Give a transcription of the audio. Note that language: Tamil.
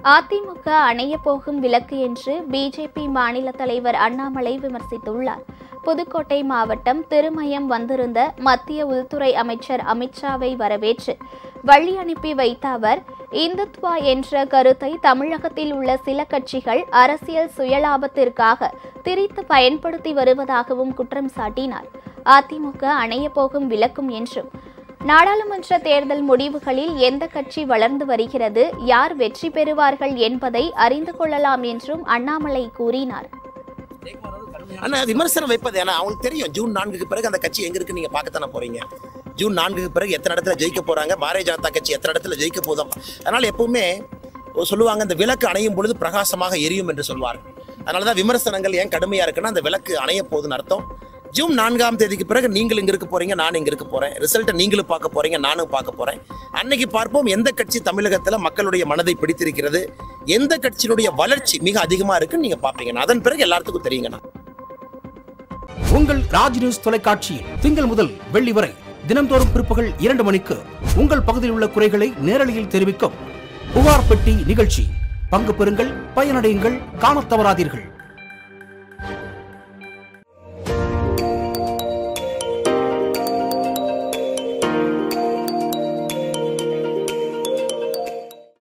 அதிமுக அணைய போகும் விளக்கு என்று பிஜேபி மாநில தலைவர் அண்ணாமலை விமர்சித்துள்ளார் புதுக்கோட்டை மாவட்டம் திருமயம் வந்திருந்த மத்திய உள்துறை அமைச்சர் அமித்ஷாவை வரவேற்று வழி அனுப்பி வைத்த அவர் இந்துத்வா என்ற கருத்தை தமிழகத்தில் உள்ள சில கட்சிகள் அரசியல் சுயலாபத்திற்காக திரித்து பயன்படுத்தி வருவதாகவும் குற்றம் சாட்டினார் அதிமுக அணைய போகும் விளக்கும் என்றும் நாடாளுமன்ற தேர்தல் முடிவுகளில் எந்த கட்சி வளர்ந்து வருகிறது யார் வெற்றி பெறுவார்கள் என்பதை அறிந்து கொள்ளலாம் என்றும் அண்ணாமலை கூறினார் ஆனா விமர்சனம் வைப்பது ஏன்னா அவங்களுக்கு தெரியும் ஜூன் நான்குக்கு பிறகு அந்த கட்சி எங்க இருக்கு நீங்க பார்க்கத்தானே போறீங்க ஜூன் நான்குக்கு பிறகு எத்தனை இடத்துல ஜெயிக்க போறாங்க பாரதிய ஜனதா கட்சி எத்தனை இடத்துல ஜெயிக்க போதும் அதனால எப்பவுமே சொல்லுவாங்க இந்த விளக்கு அணையும் பொழுது பிரகாசமாக எரியும் என்று சொல்வார்கள் அதனாலதான் விமர்சனங்கள் ஏன் கடுமையா இருக்குன்னா அந்த விளக்கு அணைய போகுதுன்னு அர்த்தம் ஜூன் நான்காம் தேதிக்கு பிறகு நீங்கள் இங்க இருக்க போறீங்க நான் இங்க இருக்க போறேன் ரிசல்ட்டை நீங்களும் பார்க்க போறீங்க நானும் பார்க்க போறேன் அன்னைக்கு பார்ப்போம் எந்த கட்சி தமிழகத்துல மக்களுடைய மனதை பிடித்திருக்கிறது எந்த கட்சியினுடைய வளர்ச்சி மிக அதிகமா இருக்குன்னு நீங்க பாப்பீங்க அதன் பிறகு எல்லாத்துக்கும் தெரியுங்கண்ணா உங்கள் ராஜ் நியூஸ் தொலைக்காட்சியில் திங்கள் முதல் வெள்ளி வரை தினம்தோறும் பிற்பகல் இரண்டு மணிக்கு உங்கள் பகுதியில் உள்ள குறைகளை நேரலையில் தெரிவிக்கும் புகார் பெட்டி நிகழ்ச்சி பங்கு பெறுங்கள் பயனடையுங்கள் காணத் தவறாதீர்கள்